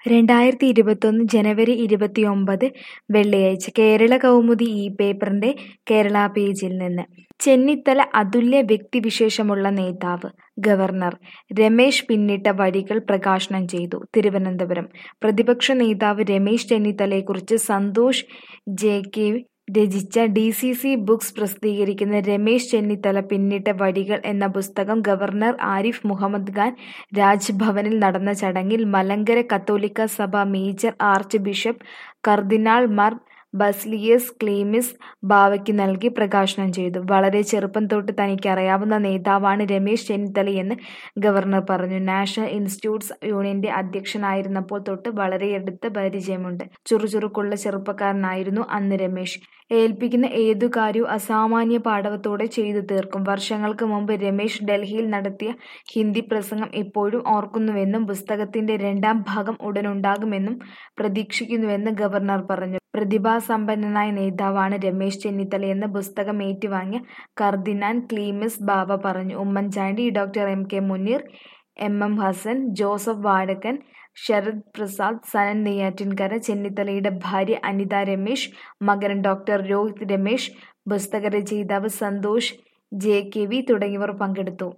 രണ്ടായിരത്തി ഇരുപത്തൊന്ന് ജനുവരി ഇരുപത്തിയൊമ്പത് വെള്ളിയാഴ്ച കേരള കൗമുദി ഈ പേപ്പറിന്റെ കേരള പേജിൽ നിന്ന് ചെന്നിത്തല അതുല്യ വ്യക്തിവിശേഷമുള്ള നേതാവ് ഗവർണർ രമേശ് പിന്നിട്ട വഴികൾ പ്രകാശനം ചെയ്തു തിരുവനന്തപുരം പ്രതിപക്ഷ നേതാവ് രമേശ് ചെന്നിത്തലയെക്കുറിച്ച് സന്തോഷ് ജെ കെ രചിച്ച ഡി സി സി ബുക്സ് പ്രസിദ്ധീകരിക്കുന്ന രമേശ് ചെന്നിത്തല പിന്നിട്ട വഴികൾ എന്ന പുസ്തകം ഗവർണർ ആരിഫ് മുഹമ്മദ് ഖാൻ രാജ്ഭവനിൽ നടന്ന ചടങ്ങിൽ മലങ്കര കത്തോലിക്ക സഭ മേജർ ആർച്ച് ബിഷപ്പ് കർദിനാൾ മാർ ബസ്ലിയസ് ക്ലീമിസ് ബാവയ്ക്ക് നൽകി പ്രകാശനം ചെയ്തു വളരെ ചെറുപ്പം തൊട്ട് തനിക്ക് അറിയാവുന്ന നേതാവാണ് രമേശ് ചെന്നിത്തലയെന്ന് ഗവർണർ പറഞ്ഞു നാഷണൽ ഇൻസ്റ്റിറ്റ്യൂട്ട്സ് യൂണിയന്റെ അധ്യക്ഷനായിരുന്നപ്പോൾ തൊട്ട് വളരെ അടുത്ത പരിചയമുണ്ട് ചുറുചുറുക്കുള്ള ചെറുപ്പക്കാരനായിരുന്നു അന്ന് രമേശ് ഏൽപ്പിക്കുന്ന ഏതു കാര്യവും അസാമാന്യ പാടവത്തോടെ ചെയ്തു തീർക്കും വർഷങ്ങൾക്ക് മുമ്പ് രമേശ് ഡൽഹിയിൽ നടത്തിയ ഹിന്ദി പ്രസംഗം ഇപ്പോഴും ഓർക്കുന്നുവെന്നും പുസ്തകത്തിന്റെ രണ്ടാം ഭാഗം ഉടനുണ്ടാകുമെന്നും പ്രതീക്ഷിക്കുന്നുവെന്ന് ഗവർണർ പറഞ്ഞു പ്രതിഭാസമ്പന്നനായ നേതാവാണ് രമേശ് ചെന്നിത്തലയെന്ന് പുസ്തകം ഏറ്റുവാങ്ങിയ കർദിനാൻ ക്ലീമിസ് ബാവ പറഞ്ഞു Oommen Chandy doctor M K Muneer M M Hassan Joseph Vazhakkan Sarath Prasad Sanan Neyyattinkara ചെന്നിത്തലയുടെ ഭാര്യ അനിത രമേശ് മകൻ ഡോക്ടർ രോഹിത് രമേശ് പുസ്തക രചയിതാവ് സന്തോഷ് ജെ കെ വി തുടങ്ങിയവർ പങ്കെടുത്തു